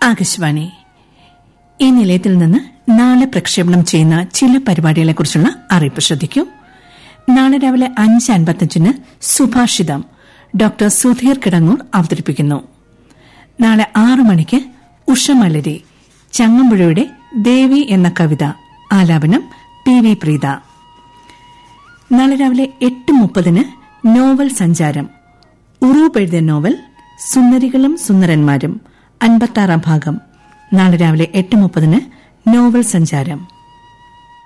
ആകാശവാണി ഈ നിലയത്തിൽ നിന്ന് നാളെ പ്രക്ഷേപണം ചെയ്യുന്ന ചില പരിപാടികളെക്കുറിച്ചുള്ള അറിയിപ്പ് ശ്രദ്ധിക്കൂ നാളെ രാവിലെ അഞ്ച് അൻപത്തഞ്ചിന് സുഭാഷിതം ഡോക്ടർ സുധീർ കിടങ്ങൂർ അവതരിപ്പിക്കുന്നു നാളെ ആറു മണിക്ക് ഉഷമലരി ചങ്ങമ്പുഴയുടെ ദേവി എന്ന കവിത ആലാപനം പി വി പ്രീത നാളെ രാവിലെ എട്ട് മുപ്പതിന് നോവൽ സഞ്ചാരം ഉറൂപ്പ് എഴുതിയ നോവൽ സുന്ദരികളും സുന്ദരന്മാരും അൻപത്താറാം ഭാഗം നാളെ രാവിലെ എട്ട് മുപ്പതിന് നോവൽ സഞ്ചാരം